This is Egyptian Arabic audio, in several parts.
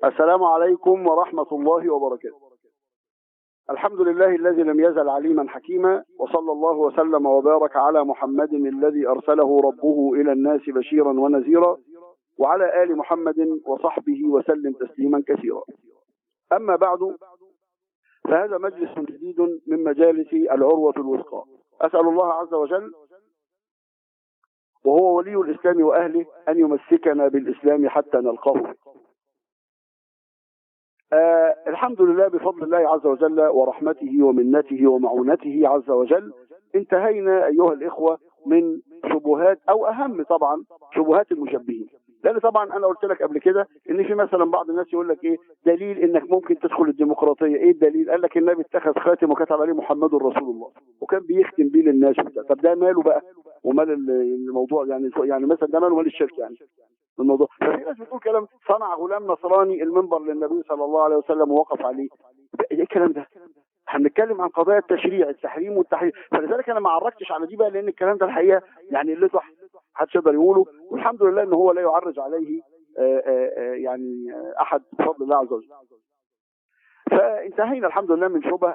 السلام عليكم ورحمة الله وبركاته الحمد لله الذي لم يزل عليما حكيما وصلى الله وسلم وبارك على محمد الذي أرسله ربه إلى الناس بشيرا ونذيرا وعلى آل محمد وصحبه وسلم تسليما كثيرا أما بعد فهذا مجلس جديد من مجالس العروة الوثقى أسأل الله عز وجل وهو ولي الإسلام وأهله أن يمسكنا بالإسلام حتى نلقاه آه الحمد لله بفضل الله عز وجل ورحمته ومنته ومعونته عز وجل انتهينا أيها الإخوة من شبهات أو أهم طبعا شبهات المشبهين لأن طبعا أنا قلت لك قبل كده إن في مثلا بعض الناس يقول لك إيه دليل إنك ممكن تدخل الديمقراطية إيه الدليل قال لك النبي اتخذ خاتم وكتب عليه محمد رسول الله وكان بيختم بيه للناس وبتاع طب ده ماله بقى ومال الموضوع يعني يعني مثلا ده ماله مال الشرك يعني الموضوع ففي ناس بتقول كلام صنع غلام نصراني المنبر للنبي صلى الله عليه وسلم ووقف عليه ايه الكلام ده احنا بنتكلم عن قضايا التشريع التحريم والتحريم فلذلك انا ما عرجتش على دي بقى لان الكلام ده الحقيقه يعني اللي محدش يقدر يقوله والحمد لله ان هو لا يعرج عليه آآ آآ يعني احد بفضل الله عز وجل فانتهينا الحمد لله من شبه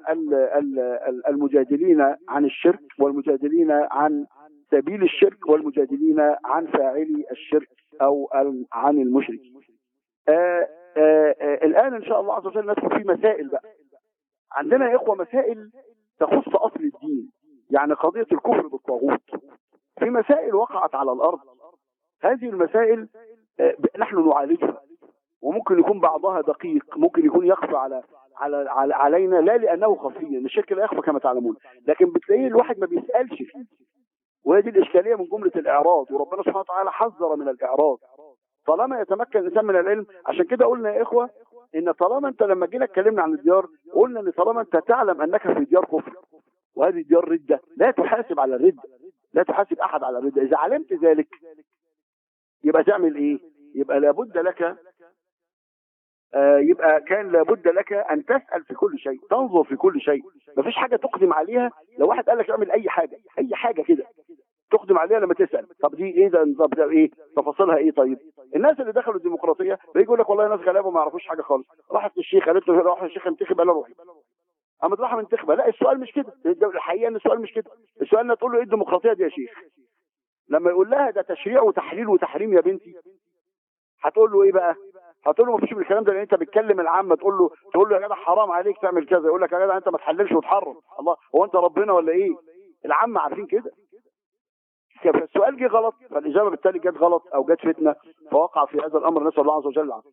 المجادلين عن الشرك والمجادلين عن سبيل الشرك والمجادلين عن فاعلي الشرك او عن المشرك آآ آآ الان ان شاء الله عز وجل ندخل في مسائل بقى عندنا يا اخوه مسائل تخص اصل الدين يعني قضيه الكفر بالطاغوت في مسائل وقعت على الارض هذه المسائل نحن نعالجها وممكن يكون بعضها دقيق ممكن يكون يخفى على على, على علينا لا لانه خفي الشرك لا يخفى كما تعلمون لكن بتلاقيه الواحد ما بيسالش فيه وهذه الإشكالية من جملة الإعراض وربنا سبحانه وتعالى حذر من الإعراض طالما يتمكن الإنسان من العلم عشان كده قلنا يا إخوة إن طالما أنت لما جينا اتكلمنا عن الديار قلنا إن طالما أنت تعلم أنك في ديار كفر وهذه ديار ردة لا تحاسب على الردة لا تحاسب أحد على الردة إذا علمت ذلك يبقى تعمل إيه يبقى لابد لك آه يبقى كان لابد لك ان تسال في كل شيء تنظر في كل شيء مفيش حاجه تقدم عليها لو واحد قال لك اعمل اي حاجه اي حاجه كده تقدم عليها لما تسال طب دي ايه ده نظام ده ايه تفاصيلها ايه طيب الناس اللي دخلوا الديمقراطيه بيجي يقول لك والله ناس غلابه ما يعرفوش حاجه خالص راحت للشيخ قالت له روح الشيخ انتخب قال روحي قامت راح منتخبه لا السؤال مش كده الحقيقه ان السؤال مش كده السؤال انها تقول له ايه الديمقراطيه دي يا شيخ لما يقول لها ده تشريع وتحليل وتحريم يا بنتي هتقول له ايه بقى هتقول له مفيش من الكلام ده لان انت بتكلم العامه تقول له تقول له يا جدع حرام عليك تعمل كذا يقول لك يا جدع انت ما تحللش وتحرم الله هو انت ربنا ولا ايه العامه عارفين كده فالسؤال جه غلط فالاجابه بالتالي جت غلط او جت فتنه فوقع في هذا الامر نسال الله عز وجل عنه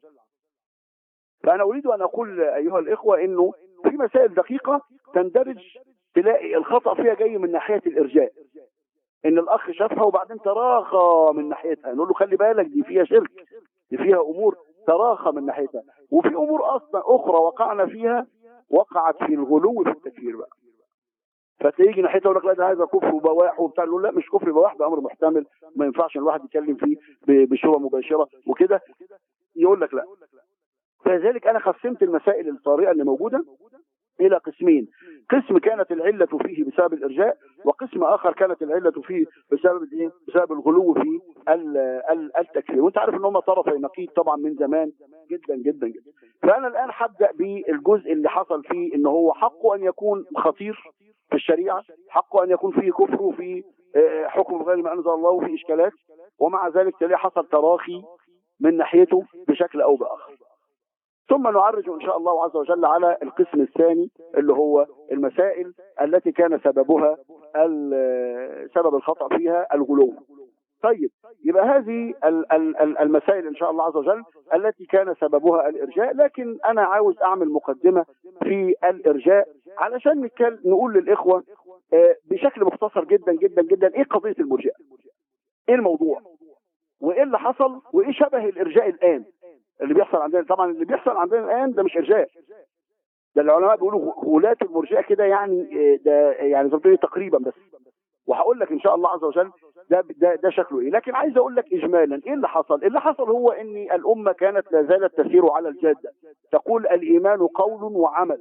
فانا اريد ان اقول ايها الاخوه انه في مسائل دقيقه تندرج تلاقي الخطا فيها جاي من ناحيه الارجاء ان الاخ شافها وبعدين تراخى من ناحيتها نقول له خلي بالك دي فيها شرك دي فيها امور تراخى من ناحيتها وفي امور اصلا اخرى وقعنا فيها وقعت في الغلو في التكفير بقى فتيجي ناحيتها يقول لك لا ده هذا كفر وبواح وبتاع نقول لا مش كفر بواح ده امر محتمل ما ينفعش الواحد يتكلم فيه بشبهه مباشره وكده يقول لك لا فلذلك انا قسمت المسائل الطارئه اللي موجوده الى قسمين قسم كانت العلة فيه بسبب الارجاء وقسم اخر كانت العلة فيه بسبب ايه بسبب الغلو في التكفير وانت عارف ان هم طرفي نقيض طبعا من زمان جدا جدا جدا فانا الان هبدا بالجزء اللي حصل فيه ان هو حقه ان يكون خطير في الشريعه حقه ان يكون فيه كفر وفيه حكم غير ما انزل الله وفيه اشكالات ومع ذلك تلاقيه حصل تراخي من ناحيته بشكل او باخر ثم نعرج ان شاء الله عز وجل على القسم الثاني اللي هو المسائل التي كان سببها سبب الخطأ فيها الغلو طيب يبقى هذه المسائل ان شاء الله عز وجل التي كان سببها الارجاء لكن انا عاوز اعمل مقدمة في الارجاء علشان نقول للاخوة بشكل مختصر جدا جدا جدا ايه قضية المرجئة ايه الموضوع وايه اللي حصل وايه شبه الارجاء الان اللي بيحصل عندنا طبعا اللي بيحصل عندنا الان ده مش ارجاء ده العلماء بيقولوا غلاة المرجئه كده يعني ده يعني زي تقريبا بس وهقول لك ان شاء الله عز وجل ده ده ده شكله ايه لكن عايز اقول لك اجمالا ايه اللي حصل اللي حصل هو ان الامه كانت لا زالت تسير على الجاده تقول الايمان قول وعمل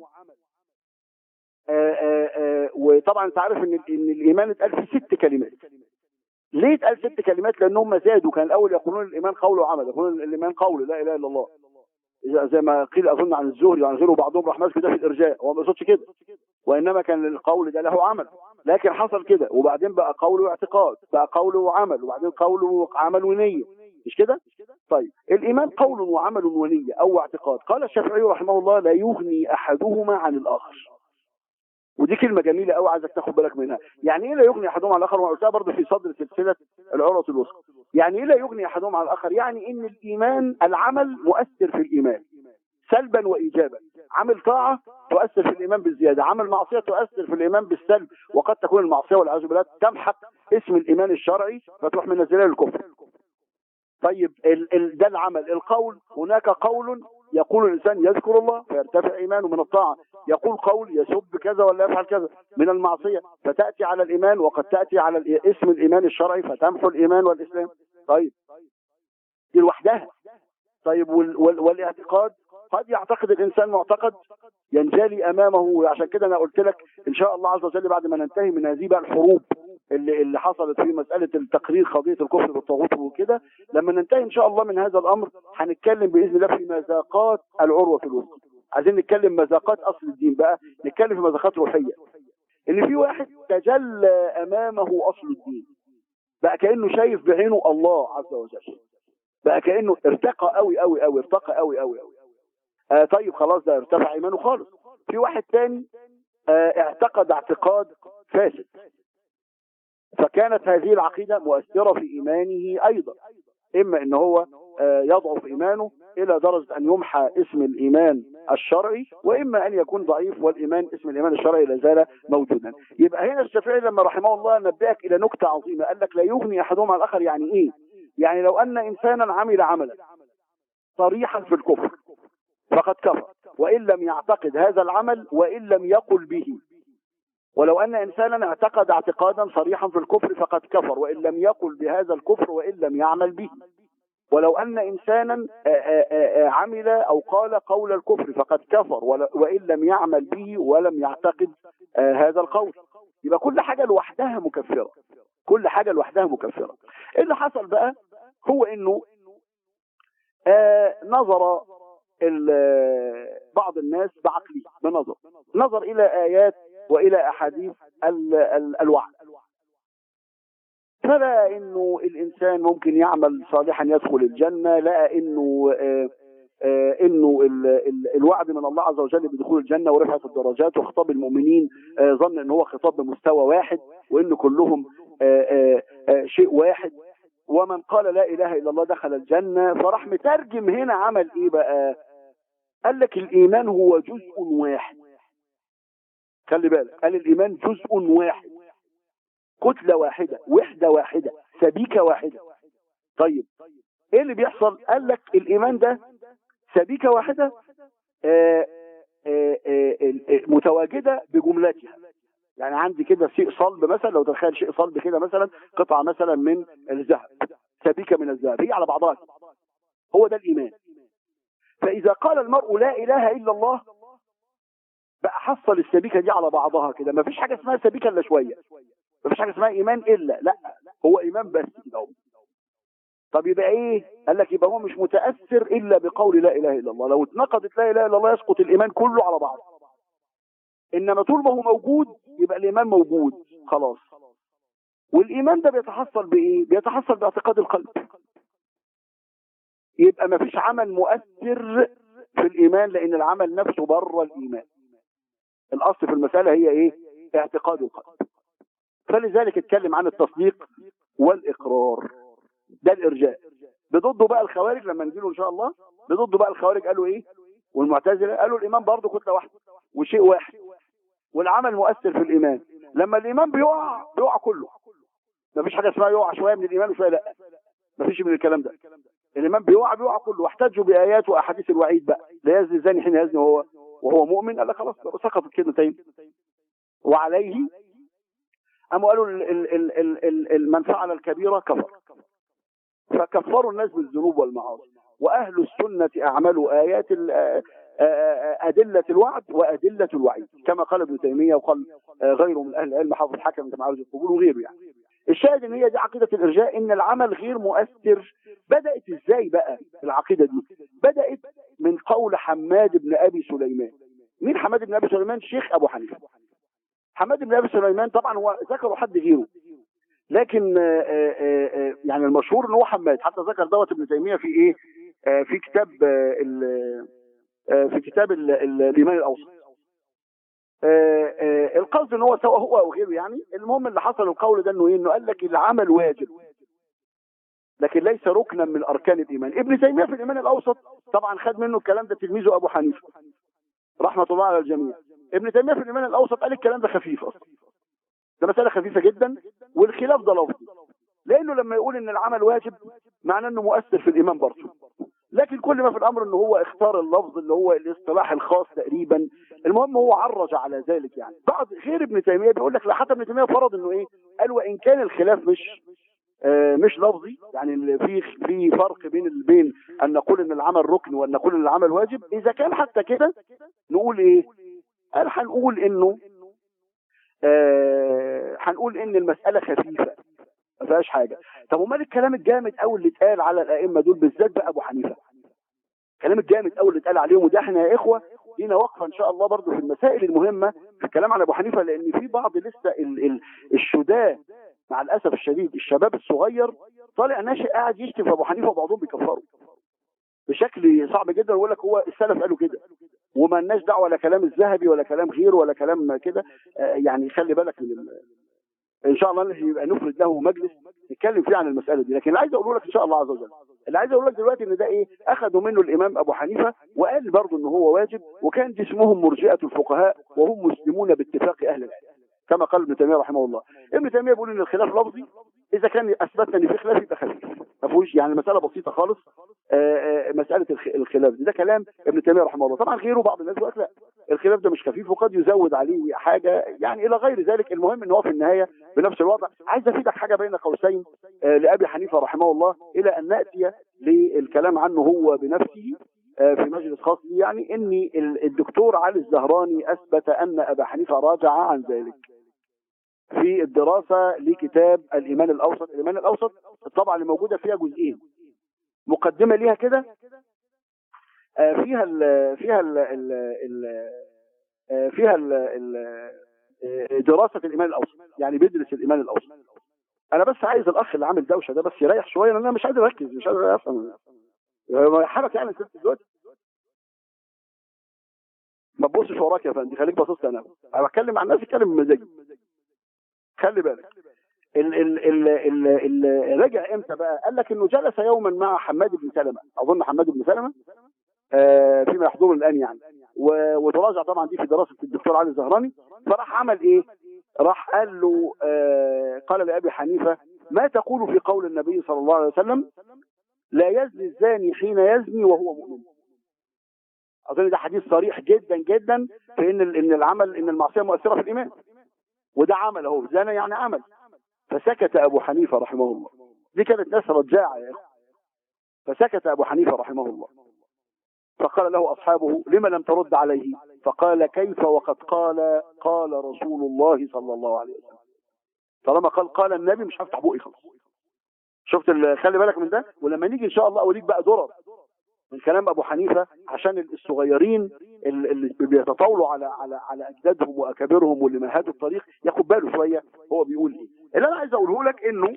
آآ آآ وطبعا انت عارف ان ان الايمان اتقال في ست كلمات ليه اتقال ست كلمات لان هم زادوا كان الاول يقولون الايمان قول وعمل يقولون الايمان قول لا اله الا الله زي ما قيل اظن عن الزهري وعن غيره بعضهم راح ماسك ده في الارجاء هو ما يقصدش كده وانما كان القول ده له عمل لكن حصل كده وبعدين بقى قول واعتقاد بقى قول وعمل وبعدين قول وعمل ونيه مش كده طيب الايمان قول وعمل ونيه او اعتقاد قال الشافعي رحمه الله لا يغني احدهما عن الاخر ودي كلمه جميله قوي عايزك تاخد بالك منها يعني ايه لا يغني احدهما عن الاخر وانا قلتها برضه في صدر سلسله العروه الوسطى يعني ايه لا يغني احدهما عن الاخر يعني ان الايمان العمل مؤثر في الايمان سلبا وايجابا عمل طاعه تؤثر في الايمان بالزياده عمل معصيه تؤثر في الايمان بالسلب وقد تكون المعصيه والعياذ بالله تمحق اسم الايمان الشرعي فتروح من نزلها للكفر طيب ال ال ده العمل القول هناك قول يقول الانسان يذكر الله فيرتفع ايمانه من الطاعه يقول قول يسب كذا ولا يفعل كذا من المعصيه فتاتي على الايمان وقد تاتي على الإي- اسم الايمان الشرعي فتمحو الايمان والاسلام طيب دي لوحدها طيب وال وال والاعتقاد قد يعتقد الانسان معتقد ينجلي امامه عشان كده انا قلت لك ان شاء الله عز وجل بعد ما ننتهي من هذه بقى الحروب اللي اللي حصلت في مساله التقرير قضيه الكفر بالطاغوت وكده لما ننتهي ان شاء الله من هذا الامر هنتكلم باذن الله في مذاقات العروه في الوسط عايزين نتكلم مذاقات اصل الدين بقى نتكلم في مذاقات روحيه ان في واحد تجلى امامه اصل الدين بقى كانه شايف بعينه الله عز وجل بقى كانه ارتقى قوي قوي قوي ارتقى قوي قوي قوي آه طيب خلاص ده ارتفع ايمانه خالص في واحد تاني آه اعتقد اعتقاد فاسد فكانت هذه العقيدة مؤثرة في إيمانه أيضا إما إن هو آه، يضعف إيمانه إلى درجة أن يمحى اسم الإيمان الشرعي وإما أن يكون ضعيف والإيمان اسم الإيمان الشرعي لا زال موجودا يبقى هنا الشافعي لما رحمه الله نبهك إلى نكتة عظيمة قال لك لا يغني أحدهما عن الآخر يعني إيه يعني لو أن إنسانا عمل عملا صريحا في الكفر فقد كفر وإن لم يعتقد هذا العمل وإن لم يقل به ولو أن إنسانا اعتقد اعتقادا صريحا في الكفر فقد كفر وإن لم يقل بهذا الكفر وإن لم يعمل به ولو أن إنسانا آه، آه، آه، عمل أو قال قول الكفر فقد كفر ول- وإن لم يعمل به ولم يعتقد آه، هذا القول يبقى كل حاجة لوحدها مكفرة كل حاجة لوحدها مكفرة إيه اللي حصل بقى هو إنه آه، نظر ال- بعض الناس بعقله بنظر نظر إلى آيات وإلى أحاديث ال- ال- الوعد فلا انه الانسان ممكن يعمل صالحا يدخل الجنه لا انه آه، آه، انه ال- ال- الوعد من الله عز وجل بدخول الجنه ورفعه الدرجات وخطاب المؤمنين آه، ظن ان هو خطاب بمستوى واحد وان كلهم آه، آه، آه، شيء واحد ومن قال لا اله الا الله دخل الجنه فراح مترجم هنا عمل ايه بقى قال لك الايمان هو جزء واحد خلي بالك قال الايمان جزء واحد كتلة واحدة وحدة واحدة سبيكة واحدة طيب ايه اللي بيحصل قال لك الايمان ده سبيكة واحدة آه، آه، آه، آه، متواجدة بجملتها يعني عندي كده شيء صلب مثلا لو تخيل شيء صلب كده مثلا قطعة مثلا من الذهب سبيكة من الذهب هي على بعضها كده. هو ده الإيمان فإذا قال المرء لا إله إلا الله بقى حصل السبيكة دي على بعضها كده مفيش حاجة اسمها سبيكة إلا شوية مفيش حاجة اسمها إيمان إلا لا هو إيمان بس كده اهو. طب يبقى ايه قال لك يبقى هو مش متاثر الا بقول لا اله الا الله لو اتنقضت لا اله الا الله يسقط الايمان كله على بعضه انما طول ما هو موجود يبقى الايمان موجود خلاص والايمان ده بيتحصل بايه بيتحصل باعتقاد القلب يبقى ما فيش عمل مؤثر في الايمان لان العمل نفسه بره الايمان الاصل في المساله هي ايه اعتقاد القلب فلذلك اتكلم عن التصديق والاقرار ده الارجاء بضده بقى الخوارج لما نجيله ان شاء الله بضده بقى الخوارج قالوا ايه والمعتزله قالوا الايمان برضه كتله واحده وشيء واحد والعمل مؤثر في الايمان لما الايمان بيقع بيقع كله مفيش حاجه اسمها يقع شويه من الايمان وشويه لا مفيش من الكلام ده الايمان بيقع بيقع كله واحتجوا بايات واحاديث الوعيد بقى لا يزني الزاني حين يزني وهو وهو مؤمن قال لك خلاص سقطت كلمتين وعليه قاموا قالوا ال- ال- ال- ال- ال- ال- من فعل الكبيره كفر فكفروا الناس بالذنوب والمعاصي واهل السنه اعملوا ايات ال- آه، آه، ادله الوعد وادله الوعيد كما قال ابن تيميه وقال آه، غيره من اهل العلم حافظ حكم كما عاوز القبول وغيره يعني الشاهد ان هي دي عقيده الارجاء ان العمل غير مؤثر بدات ازاي بقى العقيده دي بدات من قول حماد بن ابي سليمان مين حماد بن ابي سليمان شيخ ابو حنيفه حماد بن ابي سليمان طبعا هو ذكروا حد غيره لكن آه، آه، آه، يعني المشهور ان هو حماد حتى ذكر دوت ابن تيميه في ايه آه، في كتاب آه، ال- آه، في كتاب ال- ال- الايمان الاوسط آه، آه، القصد ان هو سواء هو او غيره يعني المهم اللي حصل القول ده انه ايه انه قال لك العمل واجب لكن ليس ركنا من اركان الايمان ابن تيميه في الايمان الاوسط طبعا خد منه الكلام ده تلميذه ابو حنيفه رحمه الله على الجميع ابن تيميه في الايمان الاوسط قال الكلام ده خفيف اصلا ده مساله خفيفه جدا والخلاف ده لفظي لانه لما يقول ان العمل واجب معناه انه مؤثر في الايمان برضه لكن كل ما في الامر ان هو اختار اللفظ اللي هو الاصطلاح الخاص تقريبا المهم هو عرج على ذلك يعني بعض غير ابن تيميه بيقول لك لا حتى ابن تيميه فرض انه ايه قال وان كان الخلاف مش آه مش لفظي يعني ال- في في فرق بين ال- بين ان نقول ان العمل ركن وان نقول ان العمل واجب اذا كان حتى كده نقول ايه قال هنقول انه آه هنقول ان المساله خفيفه ما فيهاش حاجه طب امال الكلام الجامد قوي اللي اتقال على الائمه دول بالذات بقى ابو حنيفه الكلام الجامد قوي اللي اتقال عليهم وده احنا يا اخوه لينا وقفه ان شاء الله برضو في المسائل المهمه في الكلام عن ابو حنيفه لان في بعض لسه ال ال الشداه مع الاسف الشديد الشباب الصغير طالع ناشئ قاعد يشتم في ابو حنيفه وبعضهم بيكفروا بشكل صعب جدا ويقول لك هو السلف قالوا كده وما لناش دعوه لا كلام الذهبي ولا كلام غيره ولا كلام كده آه، يعني خلي بالك من ال- ان شاء الله يبقى نفرد له مجلس نتكلم فيه عن المساله دي لكن اللي عايز اقوله لك ان شاء الله عز وجل اللي عايز اقول لك دلوقتي ان ده ايه اخذوا منه الامام ابو حنيفه وقال برضه ان هو واجب وكان جسمهم مرجئه الفقهاء وهم مسلمون باتفاق اهل العلم كما قال ابن تيميه رحمه الله ابن تيميه بيقول ان الخلاف لفظي اذا كان اثبتنا ان في خلاف يبقى خفيف ما فيهوش يعني مساله بسيطه خالص آه، آه، مساله الخ- الخلاف دي ده كلام ابن تيميه رحمه الله طبعا غيره بعض الناس يقول لك لا الخلاف ده مش خفيف وقد يزود عليه حاجه يعني الى غير ذلك المهم ان هو في النهايه بنفس الوضع عايز افيدك حاجه بين قوسين آه، لابي حنيفه رحمه الله الى ان ناتي للكلام عنه هو بنفسه آه، في مجلس خاص لي يعني ان ال- الدكتور علي الزهراني اثبت ان ابا حنيفه راجع عن ذلك في الدراسه لكتاب الايمان الاوسط الايمان الاوسط الطبعه اللي موجوده فيها جزئين مقدمه ليها كده آه، فيها ال فيها ال ال ال آه، فيها ال ال آه، دراسه الايمان الاوسط يعني بيدرس الايمان الاوسط انا بس عايز الاخ اللي عامل دوشه ده بس يريح شويه لان انا مش قادر اركز مش قادر افهم آه، حركه يعني ست دلوقتي ما تبصش وراك يا فندم خليك باصص لي انا انا بتكلم عن الناس اتكلم بمزاجي خلي بالك ال ال ال ال ال رجع امتى بقى قال لك انه جلس يوما مع حماد بن سلمة اظن حماد بن سلمة آه فيما يحضره الان يعني و- وتراجع طبعا دي في دراسه الدكتور علي الزهراني فراح عمل ايه راح قال له آه قال لابي حنيفه ما تقول في قول النبي صلى الله عليه وسلم لا يزني الزاني حين يزني وهو مؤمن اظن ده حديث صريح جدا جدا في ان ال- ان العمل ان المعصيه مؤثره في الايمان وده عمل اهو زنا يعني عمل فسكت ابو حنيفه رحمه الله دي كانت ناس رجاعه يا اخوه فسكت ابو حنيفه رحمه الله فقال له اصحابه لما لم ترد عليه فقال كيف وقد قال قال رسول الله صلى الله عليه وسلم طالما قال قال النبي مش هفتح بقي خلاص شفت ال- خلي بالك من ده ولما نيجي ان شاء الله اوريك بقى درر من كلام ابو حنيفه عشان الصغيرين ال- اللي بيتطاولوا على على على اجدادهم واكابرهم واللي مهدوا الطريق ياخد باله شويه هو بيقول ايه اللي انا عايز اقوله لك انه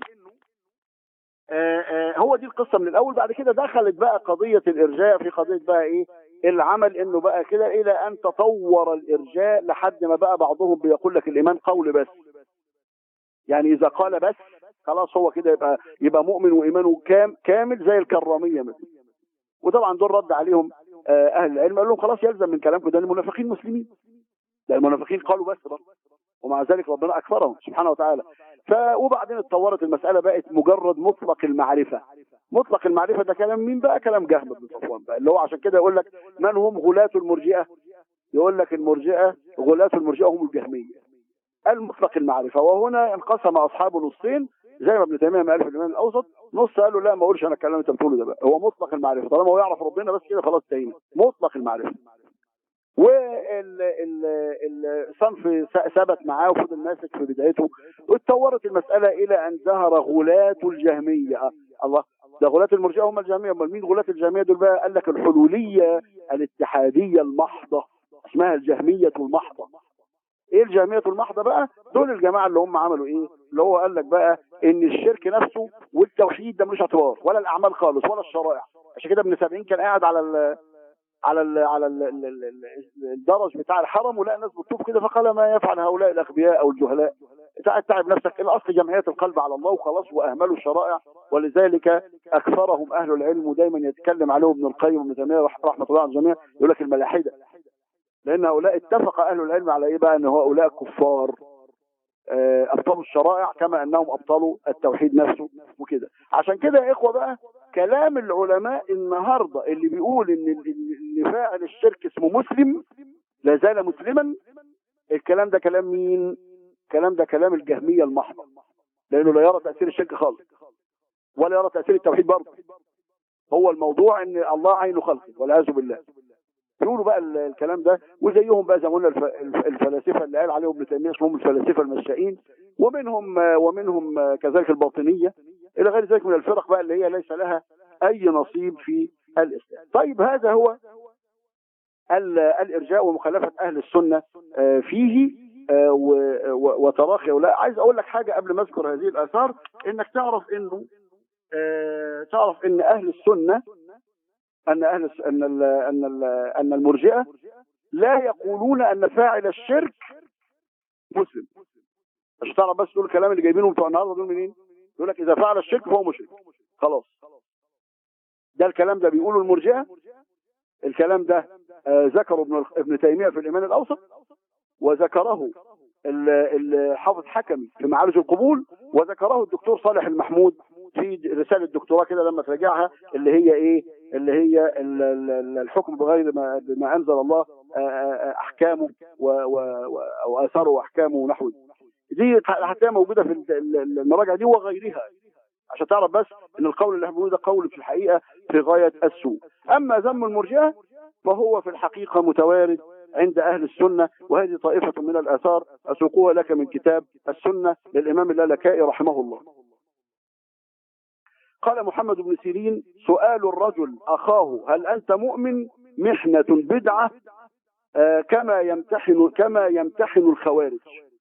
آه آه هو دي القصه من الاول بعد كده دخلت بقى قضيه الارجاء في قضيه بقى ايه العمل انه بقى كده الى ان تطور الارجاء لحد ما بقى بعضهم بيقول لك الايمان قول بس يعني اذا قال بس خلاص هو كده يبقى يبقى مؤمن وايمانه كام كامل زي الكراميه مثلا وطبعا دول رد عليهم آه اهل العلم قال لهم خلاص يلزم من كلامكم ده إن المنافقين مسلمين ده المنافقين قالوا بس برضه ومع ذلك ربنا اكثرهم سبحانه وتعالى ف وبعدين اتطورت المساله بقت مجرد مطلق المعرفه مطلق المعرفه ده كلام مين بقى كلام جهم بن صفوان بقى اللي هو عشان كده يقول لك من هم غلاة المرجئه يقول لك المرجئه غلاة المرجئه هم الجهميه المطلق المعرفه وهنا انقسم اصحاب نصين زي ما ابن تيميه ما قال في الايمان الاوسط نص قالوا لا ما اقولش انا الكلام اللي انت بتقوله ده بقى هو مطلق المعرفه طالما هو يعرف ربنا بس كده خلاص تاني مطلق المعرفه والصنف ثبت معاه وفضل ماسك في بدايته واتطورت المسألة إلى أن ظهر غلاة الجهمية الله ده غلاة المرجئة هم الجامية امال مين غلاة الجامية دول بقى قال لك الحلولية الاتحادية المحضة اسمها الجهمية المحضة ايه الجهمية المحضة بقى دول الجماعة اللي هم عملوا ايه اللي هو قال لك بقى ان الشرك نفسه والتوحيد ده ملوش اعتبار ولا الاعمال خالص ولا الشرائع عشان كده ابن سبعين كان قاعد على ال على ال على ال ال ال ال الدرج بتاع الحرم ولقى الناس بتطوف كده فقال ما يفعل هؤلاء الاغبياء او الجهلاء تعب تعب نفسك الاصل جمعيه القلب على الله وخلاص واهملوا الشرائع ولذلك اكثرهم اهل العلم ودايما يتكلم عليهم ابن القيم وابن تيميه رحمه الله على الجميع يقول لك الملاحده لان هؤلاء اتفق اهل العلم على ايه بقى ان هؤلاء كفار آه، ابطلوا الشرائع كما انهم ابطلوا التوحيد نفسه وكده عشان كده يا اخوه بقى كلام العلماء النهارده اللي بيقول ان اللي فاعل الشرك اسمه مسلم لا زال مسلما الكلام ده كلام مين الكلام ده كلام الجهميه المحضه لانه لا يرى تاثير الشرك خالص ولا يرى تاثير التوحيد برضه هو الموضوع ان الله عين خلقه والعياذ بالله يقولوا بقى ال- الكلام ده وزيهم بقى زي ما قلنا الف- الف- الفلاسفه اللي قال عليهم ابن تيميه اسمهم الفلاسفه المشائين ومنهم ومنهم كذلك الباطنيه الى غير ذلك من الفرق بقى اللي هي ليس لها اي نصيب في الاسلام. طيب هذا هو ال- الارجاء ومخالفه اهل السنه آه، فيه آه، و- و- وتراخي ولا عايز اقول لك حاجه قبل ما اذكر هذه الاثار انك تعرف انه آه، تعرف ان اهل السنه ان اهل الس- ان ال ان ال ان المرجئه لا يقولون ان فاعل الشرك مسلم عشان تعرف بس دول الكلام اللي جايبينهم بتوع النهارده دول منين؟ يقول لك اذا فعل الشرك فهو مشرك خلاص ده الكلام ده بيقوله المرجئه الكلام ده آه، ذكره ابن الخ- ابن تيميه في الايمان الاوسط وذكره ال- الحافظ حكمي في معارج القبول وذكره الدكتور صالح المحمود في رساله دكتوراه كده لما تراجعها اللي هي ايه اللي هي ال- ال- الحكم بغير ما بما انزل الله آه، آه، احكامه و- و- و- واثاره واحكامه ونحوه دي هتلاقيها موجوده في ال- ال- المراجع دي وغيرها عشان تعرف بس ان القول اللي احنا بنقوله ده قول في الحقيقه في غايه السوء اما ذم المرجئه فهو في الحقيقه متوارد عند اهل السنه وهذه طائفه من الاثار اسوقها لك من كتاب السنه للامام اللالكائي رحمه الله قال محمد بن سيرين سؤال الرجل اخاه هل انت مؤمن محنه بدعه آه، كما يمتحن كما يمتحن الخوارج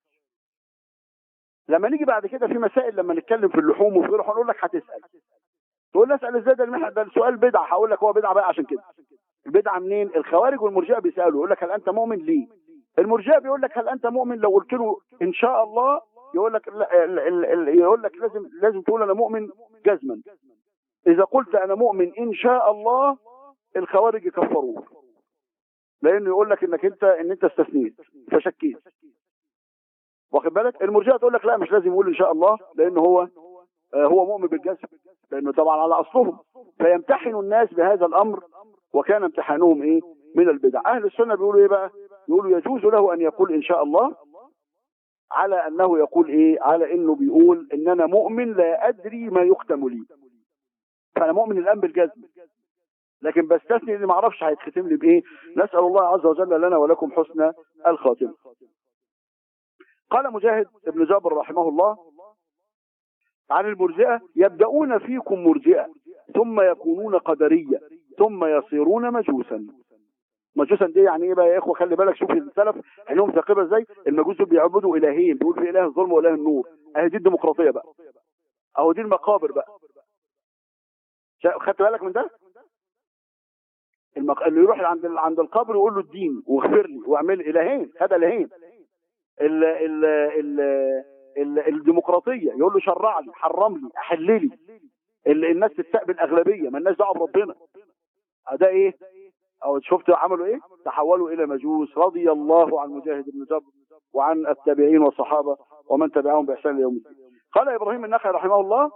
لما نيجي بعد كده في مسائل لما نتكلم في اللحوم وفي غيره هنقول لك هتسال تقول لي اسال ازاي ده المحنه ده السؤال بدعه هقول لك هو بدعه بقى عشان كده البدعه منين الخوارج والمرجئه بيسالوا يقول لك هل انت مؤمن ليه المرجئه بيقول لك هل انت مؤمن لو قلت له ان شاء الله يقول لك لا ال- ال- ال- يقول لك لازم لازم تقول انا مؤمن جزما اذا قلت انا مؤمن ان شاء الله الخوارج يكفروه لانه يقول لك انك انت ان انت استثنيت فشكيت واخد بالك المرجئه تقول لك لا مش لازم يقول ان شاء الله لان هو آه، هو مؤمن بالجزم لانه طبعا على اصلهم فيمتحن الناس بهذا الامر وكان امتحانهم ايه من البدع اهل السنه بيقولوا ايه بقى يقولوا يجوز له ان يقول ان شاء الله على انه يقول ايه على انه بيقول ان انا مؤمن لا ادري ما يختم لي فانا مؤمن الان بالجزم لكن بستثني اللي ما اعرفش هيتختم لي بايه نسال الله عز وجل لنا ولكم حسن الخاتمه قال مجاهد ابن جابر رحمه الله عن المرجئه يبدأون فيكم مرجئه ثم يكونون قدريه ثم يصيرون مجوسا مجوسا دي يعني ايه بقى يا اخوه خلي بالك شوف السلف عينهم ثاقبه ازاي المجوس دول بيعبدوا الهين بيقول في اله الظلم واله النور اهي دي الديمقراطيه بقى اهو دي المقابر بقى شا- خدت بالك من ده المق... اللي يروح عند ال... عند القبر يقول له الدين واغفر لي واعمل الهين هذا الهين ال... ال... ال... ال... الديمقراطيه يقول له شرع لي حرم لي احل لي ال... الناس تستقبل اغلبيه ما الناس دعوه بربنا ده ايه او شفت عملوا ايه تحولوا الى مجوس رضي الله عن مجاهد بن جبر وعن التابعين والصحابه ومن تبعهم باحسان اليوم الدين قال ابراهيم النخعي رحمه الله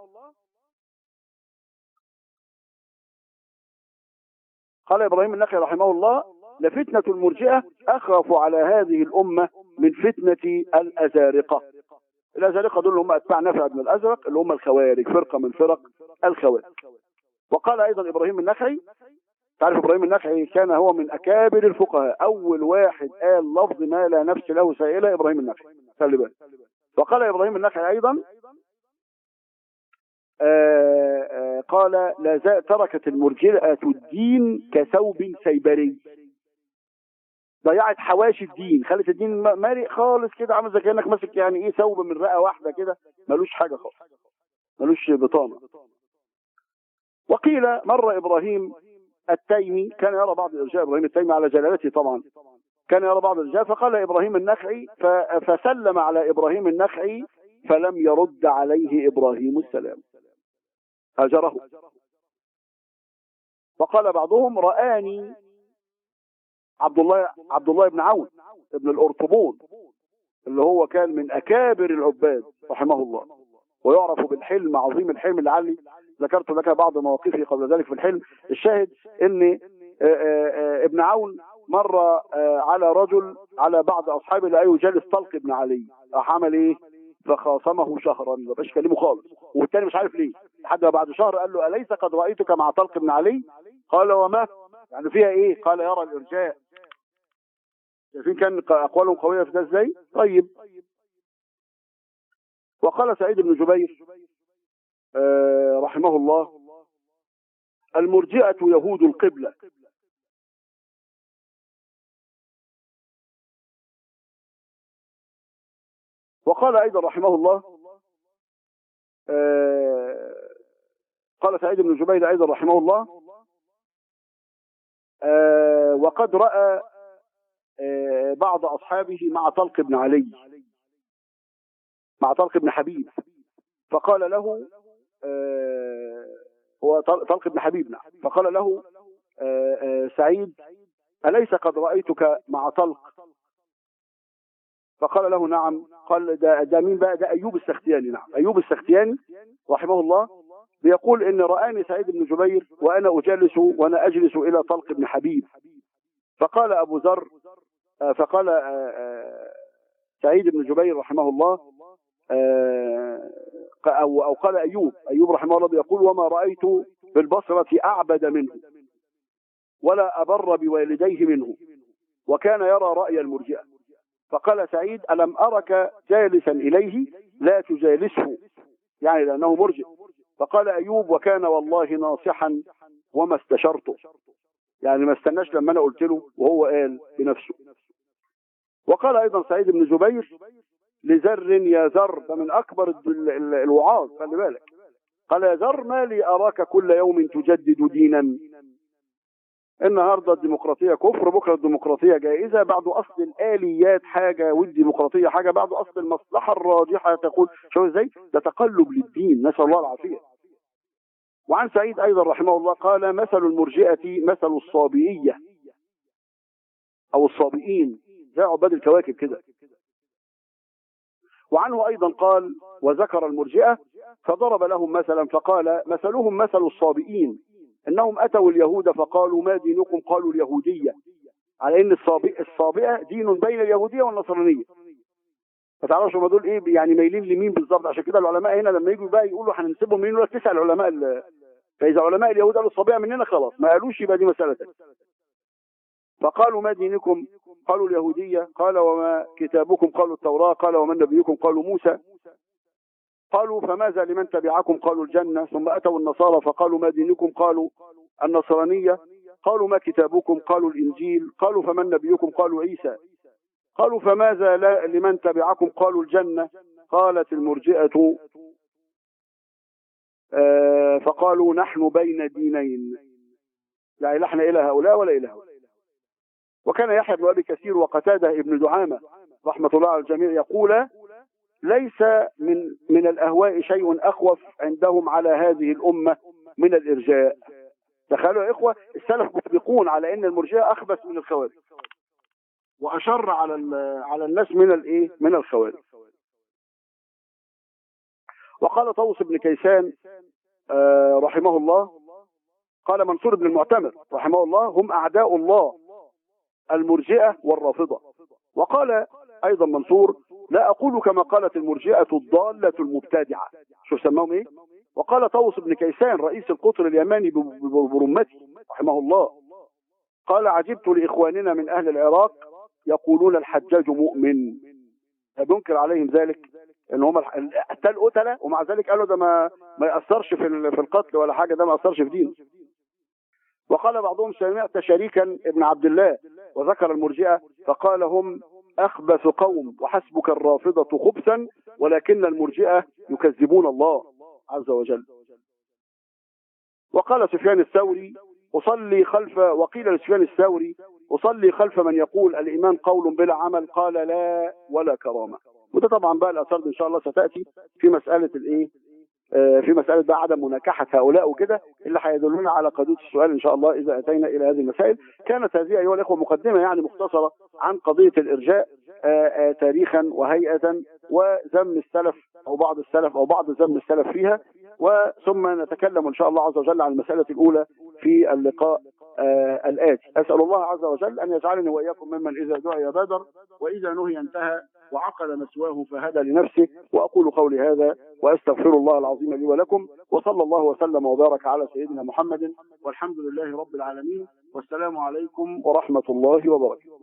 قال ابراهيم النخعي رحمه الله لفتنه المرجئه اخاف على هذه الامه من فتنه الازارقه الازارقه دول اللي هم اتباع نافع بن الازرق اللي هم الخوارج فرقه من فرق الخوارج وقال ايضا ابراهيم النخعي تعرف ابراهيم النخعي كان هو من اكابر الفقهاء اول واحد قال لفظ ما لا نفس له سائله ابراهيم النخعي خلي بالك وقال ابراهيم النخعي ايضا آه، آه، قال لا زال تركت المرجئة الدين كثوب سيبري ضيعت حواشي الدين خلت الدين م- مارق خالص كده عامل زي كانك ماسك يعني ايه ثوب من رئه واحده كده ملوش حاجه خالص ملوش بطانه وقيل مر ابراهيم التيمي كان يرى بعض ارجاء ابراهيم التيمي على جلالته طبعا كان يرى بعض الرجال فقال ابراهيم النخعي ف- فسلم على ابراهيم النخعي فلم يرد عليه ابراهيم السلام هجره وقال بعضهم رآني عبد الله عبد الله بن عون ابن الأرطبون اللي هو كان من أكابر العباد رحمه الله ويعرف بالحلم عظيم الحلم لعلي ذكرت لك بعض مواقفه قبل ذلك في الحلم الشاهد ان آه، آه، آه، ابن عون مر آه، على رجل على بعض اصحابه لا يجالس طلق ابن علي راح عمل ايه فخاصمه شهرا ما بقاش كلمه خالص والتاني مش عارف ليه لحد ما بعد شهر قال له اليس قد رايتك مع طلق ابن علي قال وما يعني فيها ايه قال يرى الارجاء شايفين كان اقوالهم قويه في ده ازاي طيب وقال سعيد بن جبير آه، رحمه الله المرجئة يهود القبلة وقال أيضا رحمه الله آه، قال سعيد بن جبير أيضا رحمه الله آه، وقد رأى آه، بعض أصحابه مع طلق بن علي مع طلق بن حبيب فقال له آه، هو طل- طلق بن حبيب نعم فقال له آه، آه، سعيد أليس قد رأيتك مع طلق فقال له نعم قال ده, ده مين بقى ده أيوب السختياني نعم أيوب السختياني رحمه الله بيقول إن رآني سعيد بن جبير وأنا أجالس وأنا أجلس إلى طلق بن حبيب فقال أبو ذر آه، فقال آه، آه، سعيد بن جبير رحمه الله آه، أو أو قال أيوب أيوب رحمه الله بيقول وما رأيت في البصرة أعبد منه ولا أبر بوالديه منه وكان يرى رأي المرجئة فقال سعيد ألم أرك جالسا إليه لا تجالسه يعني لأنه مرجئ فقال أيوب وكان والله ناصحا وما استشرته يعني ما استناش لما أنا قلت له وهو قال بنفسه وقال أيضا سعيد بن جبير لزر يا زر ده من أكبر ال- ال- الوعاظ خلي بالك قال يا زر ما لي أراك كل يوم تجدد دينا النهارده الديمقراطيه كفر بكره الديمقراطيه جائزه بعد اصل الاليات حاجه والديمقراطيه حاجه بعد اصل المصلحه الراجحه تقول شو ازاي ده تقلب للدين نسال الله العافيه وعن سعيد ايضا رحمه الله قال مثل المرجئه مثل الصابئيه او الصابئين زي عباد الكواكب كده وعنه ايضا قال وذكر المرجئه فضرب لهم مثلا فقال مثلهم مثل الصابئين انهم اتوا اليهود فقالوا ما دينكم قالوا اليهوديه على ان الصابئ الصابئه دين بين اليهوديه والنصرانيه ما تعرفش هم دول ايه يعني مايلين لمين بالظبط عشان كده العلماء هنا لما يجوا بقى يقولوا هننسبهم مين يقول لك تسال علماء ال- فاذا علماء اليهود قالوا الصابئه مننا خلاص ما قالوش يبقى دي مساله تانية. فقالوا ما دينكم قالوا اليهوديه قال وما كتابكم قالوا التوراه قال ومن نبيكم قالوا موسى قالوا فماذا لمن تبعكم قالوا الجنة ثم أتوا النصارى فقالوا ما دينكم قالوا النصرانية قالوا ما كتابكم قالوا الإنجيل قالوا فمن نبيكم قالوا عيسى قالوا فماذا لا لمن تبعكم قالوا الجنة قالت المرجئة آه، فقالوا نحن بين دينين يعني لا احنا إلى هؤلاء ولا إلى هؤلاء وكان يحيى بن أبي كثير وقتادة ابن دعامة رحمة الله على الجميع يقول ليس من من الاهواء شيء اخوف عندهم على هذه الامه من الارجاء تخيلوا يا اخوه السلف مسبقون على ان المرجئه اخبث من الخوارج واشر على ال- على الناس من الايه من الخوارج وقال طوس بن كيسان آه، رحمه الله قال منصور بن المعتمر رحمه الله هم اعداء الله المرجئه والرافضه وقال ايضا منصور لا اقول كما قالت المرجئه الضاله المبتدعه شوف سماهم ايه وقال طوس بن كيسان رئيس القطر اليماني ب- ب- برمته رحمه الله قال عجبت لاخواننا من اهل العراق يقولون الحجاج مؤمن بينكر عليهم ذلك ان هم قتال قتله ومع ذلك قالوا ده ما ما ياثرش في ال- في القتل ولا حاجه ده ما ياثرش في دينه وقال بعضهم سمعت شريكا ابن عبد الله وذكر المرجئه فقال هم اخبث قوم وحسبك الرافضه خبثا ولكن المرجئه يكذبون الله عز وجل وقال سفيان الثوري أصلي خلف وقيل لسفيان الثوري أصلي خلف من يقول الإيمان قول بلا عمل قال لا ولا كرامة وده طبعا بقى الآثار دي إن شاء الله ستأتي في مسألة الإيه آه، في مسألة بقى عدم مناكحة هؤلاء وكده اللي هيدلنا على قضية السؤال إن شاء الله إذا أتينا إلى هذه المسائل كانت هذه أيها الإخوة مقدمة يعني مختصرة عن قضية الإرجاء آه، آه، تاريخا وهيئة وذم السلف أو بعض السلف أو بعض ذم السلف فيها وثم نتكلم إن شاء الله عز وجل عن المسألة الأولى في اللقاء آه الآتي أسأل الله عز وجل أن يجعلني وإياكم ممن إذا دعي بادر وإذا نهي انتهى وعقل مسواه فهدى لنفسه وأقول قولي هذا وأستغفر الله العظيم لي ولكم وصلى الله وسلم وبارك على سيدنا محمد والحمد لله رب العالمين والسلام عليكم ورحمة الله وبركاته